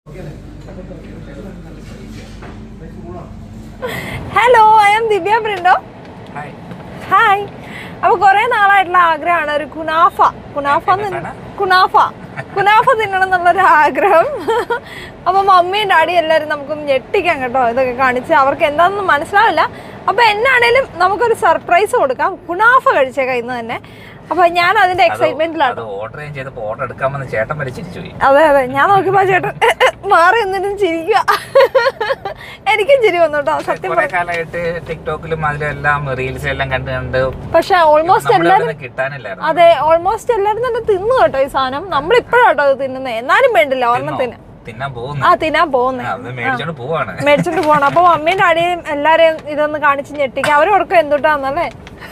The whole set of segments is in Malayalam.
Hello I am Divya Brindo hi hi അപ്പൊ കുറെ നാളായിട്ടുള്ള ആഗ്രഹമാണ് ഒരു കുനാഫ കുനാഫ എന്ന് എന്താണ്? കുനാഫ കുനാഫ തിന്നണം എന്നുള്ളൊരു ആഗ്രഹം അപ്പൊ മമ്മിയും ഡാഡിയും എല്ലാവരും നമുക്കൊന്ന് ഞെട്ടിക്കാം കേട്ടോ ഇതൊക്കെ കാണിച്ച് അവർക്ക് എന്താണെന്ന് മനസ്സിലാവില്ല അപ്പൊ എന്നാണേലും നമുക്കൊരു സർപ്രൈസ് കൊടുക്കാം കുനാഫ കഴിച്ചേക്കാം ഇന്ന് തന്നെ അപ്പൊ ഞാൻ അതിന്റെ എക്സൈറ്റ്മെന്റിലാണ് അത് ഓർഡർ ചെയ്യാൻ ചെയ്തപ്പോ ഓർഡർ എടുക്കാമെന്ന് ചേട്ടൻ വരെ ചിരിച്ചു പോയി അതെ അതെ ഞാൻ നോക്കിയപ്പോ ചേട്ടൻ മാറി എന്നിട്ടും ചിരിക്കുക എനിക്കും ചിരി വന്നു കേട്ടോ സത്യം കുറെ കാലമായിട്ട് ടിക്ടോക്കിലും അതിലെല്ലാം റീൽസ് എല്ലാം കണ്ട് കണ്ട് പക്ഷെ ഓൾമോസ്റ്റ് നമ്മുടെ എല്ലാരും ഇവിടെ കിട്ടാനില്ലായിരുന്നു അതെ ഓൾമോസ്റ്റ് എല്ലാരും തന്നെ തിന്നു കേട്ടോ ഈ സാധനം നമ്മൾ ഇപ്പോഴാട്ടോ അത് തിന്നുന്നത് എന്നാലും വേണ്ടില്ല ഒരെണ്ണത്തിന് തിന്നാൻ ആ പോകുന്നു തിന്നാൻ പോകുന്നേ അത് മേടിച്ചോണ്ട് പോവാണ് മേടിച്ചോണ്ട് പോണം അപ്പൊ അമ്മയും ഡാഡിയും എല്ലാരെയും ഇതൊന്ന് കാണിച്ച് ഞെട്ടിക്കുക അവരും ഓർക്കും എന്തുട്ടാന്നല്ലേ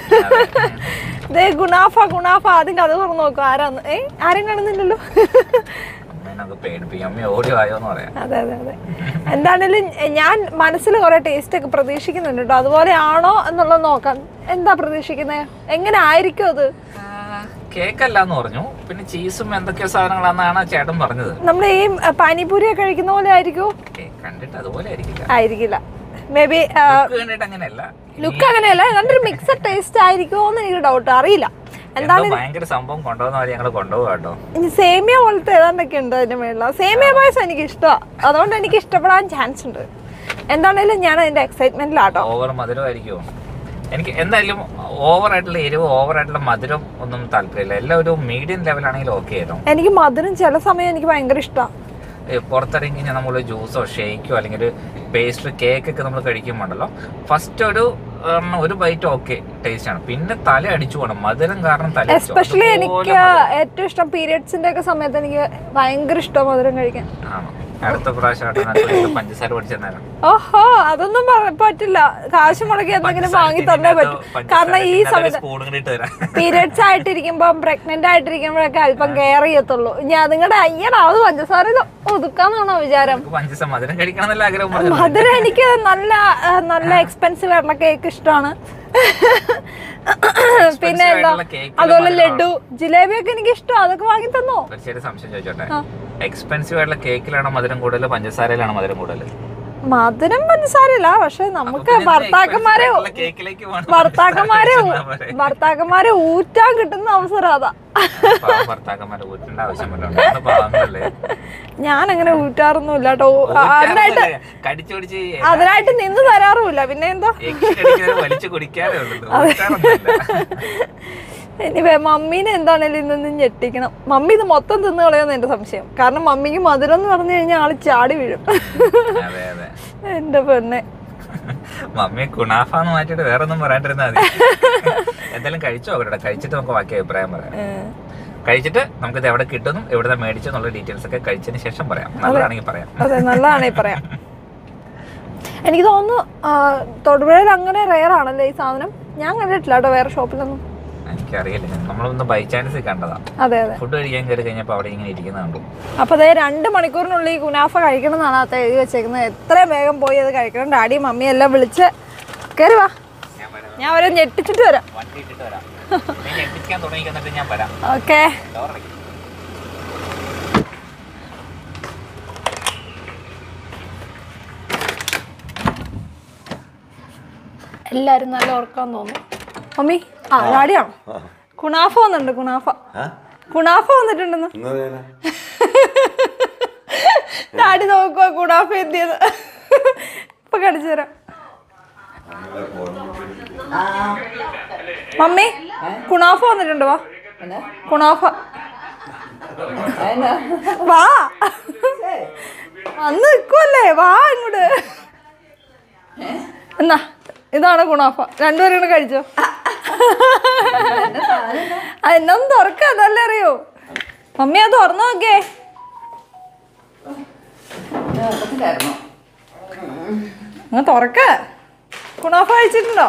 ദേ ഗുണാഫ ഗുണാഫ ആദ്യം കഥ തുറന്നു നോക്കും ആരാന്ന് ഏ ആരും കാണുന്നില്ലല്ലോ അമ്മേനൊക്കെ പേടിപ്പിക്കും അമ്മ ഓടി ആയോ എന്ന് പറയാം അതെ അതെ അതെ എന്താണേലും ഞാൻ മനസ്സിൽ കുറെ ടേസ്റ്റ് ഒക്കെ പ്രതീക്ഷിക്കുന്നുണ്ട് കേട്ടോ അതുപോലെ ആണോ എന്നുള്ളത് നോക്കാം എന്താ പ്രതീക്ഷിക്കുന്നത് എങ്ങനെ ആയിരിക്കും അത് കേക്ക് അല്ല എന്ന് പറഞ്ഞു പിന്നെ ചീസും എന്തൊക്കെയോ സാധനങ്ങളാണെന്നാണ് ചേട്ടൻ പറഞ്ഞത് നമ്മൾ ഈ പാനിപൂരി ഒക്കെ കഴിക്കുന്ന പോലെ ആയിരിക്കുമോ ഏ, കണ്ടിട്ട് അതുപോലെ ആയിരിക്കില്ല ആയിരിക്കില്ല മേ ബി Look കണ്ടിട്ട് അങ്ങനെയല്ല ലുക്ക് അങ്ങനെയല്ല നല്ലൊരു മിക്സഡ് ടേസ്റ്റ് ആയിരിക്കുമോ എന്ന് എനിക്ക് ഡൗട്ട് അറിയില്ല എന്തോ ഭയങ്കര സംഭവം കൊണ്ടുപോകുന്ന പോലെ ഞങ്ങൾ കൊണ്ടുപോകാം കേട്ടോ ഇനി സേമിയ പോലത്തെ ഏതാണ്ടൊക്കെ ഉണ്ട് അതിന്റെ മേളിൽ സേമിയ പായസം എനിക്ക് ഇഷ്ടമാണ് അതുകൊണ്ട് എനിക്ക് ഇഷ്ടപ്പെടാൻ ചാൻസ് ഉണ്ട് എന്താണേലും ഞാൻ അതിന്റെ എക്സൈറ്റ്മെന്റിലാട്ടോ ഓവർ മധുരമായിരിക്കുമോ എനിക്ക് എന്തായാലും ഓവർ ആയിട്ടുള്ള എരിവ് ഓവർ ആയിട്ടുള്ള മധുരം ഒന്നും താല്പര്യമില്ല എല്ലാം ഒരു മീഡിയം ലെവലാണെങ്കിൽ ഓക്കെ ആയിരുന്നു എനിക്ക് മധുരം ചില സമയം എനിക്ക് ഭയങ്കര ഇഷ്ടമാണ് ഏ, പുറത്തിറങ്ങി നമ്മൾ ജ്യൂസോ ഷേക്കോ അല്ലെങ്കിൽ ഒരു പേസ്ട്രി കേക്ക് ഒക്കെ നമ്മൾ കഴിക്കുമ്പോണ്ടല്ലോ ഫസ്റ്റ് ഒരു ഒരെണ്ണം, ഒരു ബൈറ്റ് ഓക്കെ ടേസ്റ്റ് ആണ് പിന്നെ തല അടിച്ചു പോകണം മധുരം കാരണം തല അടിച്ചു പോണം. എസ്പെഷ്യലി അതുപോലെ എനിക്ക് ഏറ്റവും ഇഷ്ടം പീരിയഡ്സിന്റെ ഒക്കെ സമയത്ത് എനിക്ക് ഭയങ്കര ഇഷ്ടം മധുരം കഴിക്കാൻ ആണോ അടുത്ത പ്രാവശ്യം പഞ്ചസാര പഠിച്ചു തന്നേരം ഓഹോ അതൊന്നും പറ- പറ്റില്ല കാശ് മുടക്കി എന്തെങ്കിലും വാങ്ങി തന്നേ പറ്റും കാരണം ഈ സമയത്ത് സ്പൂൺ ഇട്ട് തരാം പീരിയഡ്സ് ആയിട്ടിരിക്കുമ്പോ പ്രഗ്നന്റ് ആയിട്ടിരിക്കുമ്പോഴൊക്കെ അല്പം കെയർ ചെയ്യത്തുള്ളൂ ഞാൻ നിങ്ങളുടെ അയ്യടാ അത് പഞ്ചസാര ഇത് ഒതുക്കാന്നാണോ വിചാരം നമുക്ക് പഞ്ചസാര മധുരം കഴിക്കണം എന്നുള്ള ആഗ്രഹം പറഞ്ഞു മധുരം എനിക്ക് നല്ല ആ, നല്ല എക്സ്പെൻസീവ് ആയിട്ടുള്ള കേക്ക് ഇഷ്ടമാണ് പിന്നെ എന്താ ആയിട്ടുള്ള cake ല് അതുപോലെ മധുരം ലഡു ജിലേബിയൊക്കെ എനിക്ക് ഇഷ്ടം അതൊക്കെ വാങ്ങി തന്നോ ഒരു ചെറിയ സംശയം ചോദിച്ചോട്ടെ ആ. എക്സ്പെൻസീവ് ആയിട്ടുള്ള കേക്കിലാണോ മധുരം കൂടുതൽ പഞ്ചസാരയിലാണോ മധുരം കൂടുതൽ മധുരം പഞ്ചസാരല്ല പക്ഷെ നമുക്ക് പിന്നെ ഭർത്താക്കന്മാരെ expensive ആയിട്ടുള്ള കേക്കിലേക്ക് പോകണം. ഭർത്താക്കന്മാരെ പഞ്ചസാര പോരെ. ഭർത്താക്കന്മാരെ ഊറ്റാൻ കിട്ടുന്ന അവസരം അതാ പാവം ഭർത്താക്കന്മാരെ ഊറ്റേണ്ട ആവശ്യം വല്ലതും പാവങ്ങളല്ലേ ഞാൻ അങ്ങനെ ഊറ്റാറൊന്നുമില്ല കേട്ടോ അതിനായിട്ട് കടിച്ചു പിടിച്ച് അതിനായിട്ട് നിന്ന് തരാറുമില്ല പിന്നെ എന്താ എഗ്ഗ് കടിക്കുന്നത് വലിച്ചു കുടിക്കാറേ ഉള്ളൂ ഊറ്റാറൊന്നുമില്ല. ഇനി മമ്മീനെ എന്താണേലും ഇന്നൊന്ന് ഞെട്ടിക്കണം മമ്മി ഇത് മൊത്തം തിന്നു കളയുമെന്ന് എന്റെ സംശയം കാരണം മമ്മിക്ക് മധുരം എന്ന് പറഞ്ഞു കഴിഞ്ഞാൽ ആള് ചാടി വീഴും അതെ അതെ എന്റെ പെണ്ണെ മമ്മി കുണാഫാന്ന് മാറ്റിയിട്ട് വേറെ ഒന്നും പറയാണ്ടിരുന്നാ മതി എന്തായാലും കഴിച്ചോ അവരുടെ കഴിച്ചിട്ട് നമുക്ക് ബാക്കി അഭിപ്രായം പറയാം ഏഹ്. കഴിച്ചിട്ട് നമുക്കിത് എവിടെ കിട്ടുന്നു എവിടെ മേടിച്ചു എന്നുള്ള ഡീറ്റെയിൽസ് ഒക്കെ കഴിച്ചതിന് ശേഷം പറയാം നല്ലതാണെങ്കിൽ പറയാം അതെ നല്ലതാണേ പറയാം എനിക്ക് തോന്നുന്നു ആ, തൊടുപുഴയിൽ അങ്ങനെ റെയർ ആണല്ലേ ഈ സാധനം ഞാൻ കണ്ടിട്ടില്ല കേട്ടോ വേറെ ഷോപ്പിലൊന്നും എനിക്കറിയില്ല നമ്മളൊന്ന് ബൈ ചാൻസ് കണ്ടതാ അതെ അതെ ഫുഡ് കഴിക്കാൻ കയറി കഴിഞ്ഞപ്പോൾ അവിടെ ഇങ്ങനെ ഇരിക്കുന്നത് കണ്ടു അപ്പൊ അതേ രണ്ട് മണിക്കൂറിനുള്ളിൽ ഈ കുനാഫ കഴിക്കണം എന്നാണ് അത് എഴുതി വെച്ചേക്കുന്നത് എത്രയും വേഗം പോയി അത് കഴിക്കണം ഡാഡി മമ്മി എല്ലാം വിളിച്ച് കയറി വാ ഞാൻ വരാം ഞാൻ അവരെ ഞെട്ടിച്ചിട്ട് വരാം വണ്ടി ഇട്ടിട്ട് വരാം നീ ഞെട്ടിക്കാൻ തുടങ്ങി എന്നിട്ട് ഞാൻ വരാം ഓക്കെ ഡോറടയ്ക്ക്. എല്ലാരും നല്ല ഓർക്കാൻ തോന്നുന്നു മമ്മി ആ ഡാഡിയാണോ കുണാഫ വന്നിട്ടുണ്ട് കുണാഫ കുണാഫ വന്നിട്ടുണ്ടെന്ന് ഡാഡി നോക്കുക കുണാഫ എന്തിയത് ഇപ്പൊ കടിച്ചു തരാം മമ്മി കുണാഫ വന്നിട്ടുണ്ട് വാ കുണാഫ വാ അന്ന് നിൽക്കുമല്ലേ വാ ഇങ്ങോട്ട് എന്നാ ഇതാണ് ഗുണാഫ രണ്ടുപേരും കൂടെ കഴിച്ചോ അതെന്നൊന്ന് തുറക്ക അതല്ലേ അറിയോ മമ്മി അത് തുറന്നു നോക്കേ അങ്ങ് തുറക്ക ഗുണാഫ കഴിച്ചിട്ടുണ്ടോ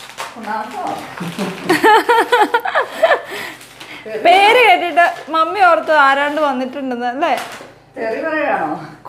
പേര് കേട്ടിട്ട് മമ്മി ഓർത്ത് ആരാണ്ട് വന്നിട്ടുണ്ടെന്ന് അല്ലേ തെറി പറയാണോ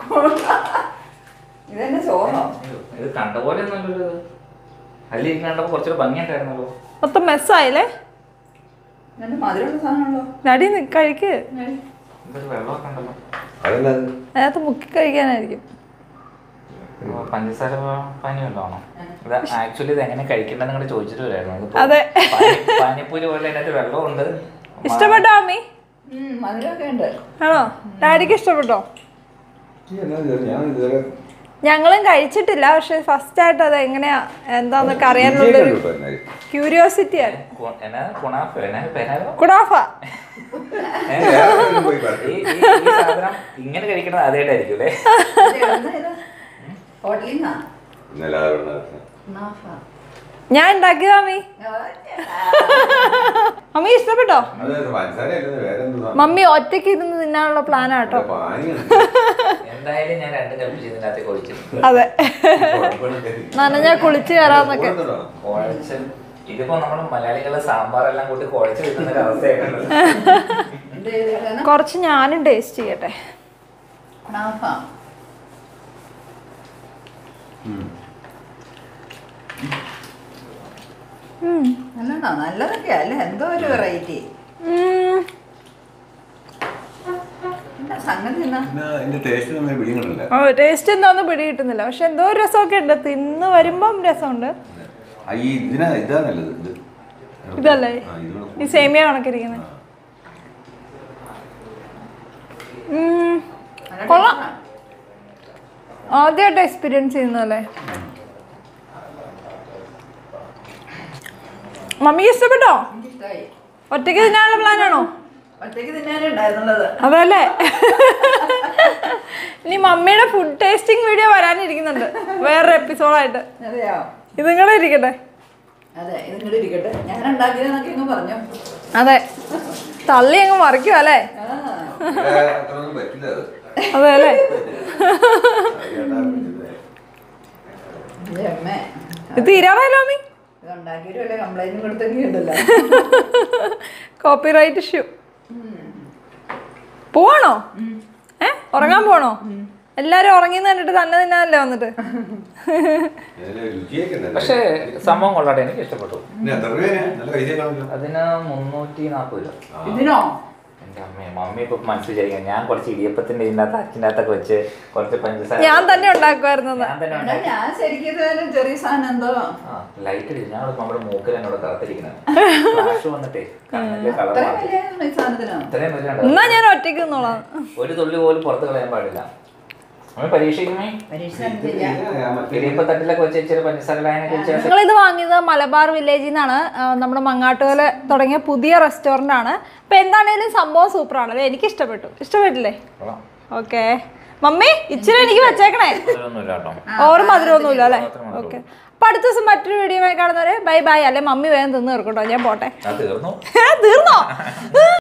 ഇതെന്നെ ചോറോ ഇത് കണ്ട പോലെ ഒന്നുമല്ലല്ലോ ഇത്. അതിൽ കണ്ടപ്പോൾ കുറച്ചൊരു ഭംഗിയുണ്ടായിരുന്നല്ലോ മൊത്തം മെസ്സായില്ലേ എന്റെ മധുരമുള്ള സാധനമാണല്ലോ ഡാഡി നി- കഴിക്ക് ഇതൊരു വെള്ളമൊക്കെ ഉണ്ടല്ലോ അതെന്നാ അതിനകത്ത് മുക്കി കഴിക്കാനായിരിക്കും ഓ, പഞ്ചസാര പാനി വല്ലതും ആണോ ഇത് ആക്ച്വലി ഇത് എങ്ങനെ കഴിക്കേണ്ടത് നിങ്ങൾ ചോദിച്ചിട്ട് വരായിരുന്നു ഇതിപ്പോ അതെ. പാനി- പാനിപ്പൂരി പോലെ അതിനകത്ത് വെള്ളമുണ്ട് ഇഷ്ടപ്പെട്ടോ അമ്മി ഉം, മധുരമൊക്കെ ഉണ്ട് ആണോ ഡാഡിക്ക് ഇഷ്ടപ്പെട്ടോ ഈ എന്നാ ഇത് ഞാൻ ഇതുവരെ ഞങ്ങളും കഴിച്ചിട്ടില്ല പക്ഷെ ഫസ്റ്റ് ആയിട്ട് അത് എങ്ങനെയാ എന്താന്നൊക്കെ രുചിയൊക്കെ അറിയാനുള്ളൊരു ഉണ്ട് കേട്ടോ എന്നാല്. ക്യൂരിയോസിറ്റി ആണ് കു- എന്നാ കുണാഫ എന്നാ പെനാലോ കുടാഫ ഏ? വേറെ എവിടെയെങ്കിലും പോയി പറ. ഈ ഈ- ഈ സാധനം ഇങ്ങനെ കഴിക്കുന്നത് ആദ്യമായിട്ടായിരിക്കും അല്ലേ ഇത് എവിടുന്നാ ഇത്? ഹോട്ടലിൽ നിന്നാ ഇന്നലെ ആ ഇവിടെ നടന്ന. നാഫ. ഞാൻ ഉണ്ടാക്കിയതാ അമ്മി ആ, അമ്മി ഇഷ്ടപ്പെട്ടോ അത് പഞ്ചസാര അല്ലെന്ന് വേറെ എന്തുവാ? മമ്മി ഒറ്റയ്ക്ക് ഇരുന്ന് തിന്നാനുള്ള പ്ലാനാ കേട്ടോ ഇവിടെ പാനിയാണ്. എന്തായാലും ഞാൻ രണ്ട് കപ്പ് ചെയ്തതിനകത്ത് കുഴിച്ചിട്ടുണ്ട് അതെ കുഴപ്പമില്ല. നനഞ്ഞാ കുളിച്ച് കയറാന്നൊക്കെ കൂടുന്നുണ്ടോ? കുഴച്ച് ഇതിപ്പോ നമ്മൾ മലയാളികളെ സാമ്പാറെല്ലാം കൂട്ടി കുഴച്ച് കിട്ടുന്ന ഒരു അവസ്ഥയായിട്ടുണ്ടല്ലോ എന്ത് ചെയ്തേക്കാണ്? കുറച്ച് ഞാനും ടേസ്റ്റ് ചെയ്യട്ടെ നാഫ. ഉം. ഉം. നല്ലതാണോ നല്ലതൊക്കെയാ അല്ലേ എന്തോ ഒരു വെറൈറ്റി ഉം. എന്താ സംഗതി എന്നാ പിന്നെ അതിന്റെ ടേസ്റ്റ് നമ്മൾ പിടിക്കണില്ല ഓ ടേസ്റ്റ് എന്താന്ന് പിടി കിട്ടുന്നില്ല പക്ഷെ എന്തോ ഒരു രസമൊക്കെ ഉണ്ട് തിന്ന് വരുമ്പം രസമുണ്ട് ആ, ഈ ഇതിനാ ഇതാ നല്ലത് ഇത് ഇതല്ലേ ആ, ഇതിനോട് ഈ കൂടുതൽ. സേമിയ കണക്കിരിക്കുന്നത് ആ. ഉം. നല്ല കൊള്ളാം. taste ആണ്. ആദ്യമായിട്ട് എക്സ്പീരിയൻസ് ചെയ്യുന്നല്ലേ മമ്മിക്ക് ഇഷ്ടപ്പെട്ടോ എനിക്കിഷ്ടായി ഒറ്റയ്ക്ക് തിന്നാനുള്ള പ്ലാനാണോ ഒറ്റയ്ക്ക് തിന്നാനേ ഉണ്ടായിരുന്നുള്ളത് അതല്ലേ ഇനി മമ്മിയുടെ ഫുഡ് ടേസ്റ്റിംഗ് വീഡിയോ വരാനിരിക്കുന്നുണ്ട് വേറൊരു എപ്പിസോഡായിട്ട് അതെയോ ഇത് നിങ്ങളെ ഇരിക്കട്ടെ അതെ ഇത് ഇങ്ങോട്ട് ഇരിക്കട്ടെ ഞാൻ ഉണ്ടാക്കിയതെന്നൊക്കെ അങ്ങ് പറഞ്ഞു അതെ തള്ളി അങ്ങ് മറിക്കും അല്ലേ ആ ഇവിടെ അത്രയൊന്നും പറ്റില്ല അത്. അതെ അല്ലേ അറിയണ്ടാ പറ്റില്ല. എന്റെ അമ്മേ ഇത് തീരാറായല്ലോ മമ്മി ഇത് ഉണ്ടാക്കിയിട്ട് വല്ല കംപ്ലൈന്റും കൊടുത്തൊക്കെ ഉണ്ടല്ലോ കോപ്പിറൈറ്റ് ഇഷ്യൂ പോവാണോ ഏ ഉറങ്ങാൻ പോണോ എല്ലാരും ഉറങ്ങിന്ന് കണ്ടിട്ട് തന്നെ തിന്നാനല്ലേ വന്നിട്ട് ഇതിന് രുചിയൊക്കെ ഉണ്ട്. പക്ഷേ സംഭവം കൊള്ളാട്ടെ എനിക്ക് ഇഷ്ടപ്പെട്ടു പിന്നെ എത്ര രൂപയാ? നല്ല പൈസ കാണുമല്ലോ. അതിന് മുന്നൂറ്റി നാൽപ്പത് രൂപ ആ. ഇതിനോ എൻ്റെ അമ്മേ മമ്മി ഇപ്പൊ മനസ്സിലായിരിക്കാം ഞാൻ കുറച്ച് ഇടിയപ്പത്തിന്റെ ഇതിൻ്റെ അകത്ത് അച്ഛൻ്റെ അകത്തൊക്കെ വെച്ച് കുറച്ച് പഞ്ചസാര ഞാൻ തന്നെ ഉണ്ടാക്കുമായിരുന്നു ഞാൻ തന്നെ എടാ, ഉണ്ടാക്കി. ഞാൻ ശരിക്കും ഇതുപോലെ ചെറിയ സാധനം എന്തോ ആ ലൈറ്റ് അടിച്ചു ഞാൻ നമ്മുടെ മൂക്കിൽ എന്നോട് കറുത്തിരിക്കുന്നത് ഫ്ലാഷ് വന്നിട്ടേ കണ്ണിന്റെ കളർ അത്ര മാറ്റി വലിയ ഈ സാധനത്തിനോ ഇത്രയും വലിയ എന്നാ ഞാൻ ഒറ്റയ്ക്ക് നിന്നോളാം ഒരു തുള്ളി പോലും പുറത്ത് കളയാൻ പാടില്ല നമ്മൾ പരീക്ഷിക്കുമേ പരീക്ഷ ഇത് നടത്തില്ല. ഇതിനാ മറ്റേ ഇടിയപ്പത്തട്ടിലൊക്കെ വെച്ച് ഇച്ചിരി പഞ്ചസാര ലായനൊക്കെ വെച്ച് ഞങ്ങൾ ഇത് വാങ്ങിയത് മലബാർ വില്ലേജിൽ നിന്നാണ് ആ, നമ്മുടെ മങ്ങാട്ടുകല തുടങ്ങിയ പുതിയ റെസ്റ്റോറൻ്റ് ആണ് അപ്പം എന്താണേലും സംഭവം സൂപ്പറാണ് അല്ലേ എനിക്ക് ഇഷ്ടപ്പെട്ടു ഇഷ്ടപ്പെട്ടില്ലേ കൊള്ളാം. ഓക്കെ മമ്മി ഇച്ചിരി എനിക്ക് വെച്ചേക്കണേ മധുരമൊന്നുമില്ല കേട്ടോ ഓവർ മധുരമൊന്നുമില്ല അല്ലേ മാത്രമേ മധുരം ഓക്കെ അപ്പൊ അടുത്ത ദിവസം മറ്റൊരു വീഡിയോ കാണുന്നവരെ ബൈ ബൈ അല്ലെ മമ്മി വേഗം തിന്ന് തീർക്കട്ടോ ഞാൻ പോട്ടെ അത് തീർന്നു തീർന്നോ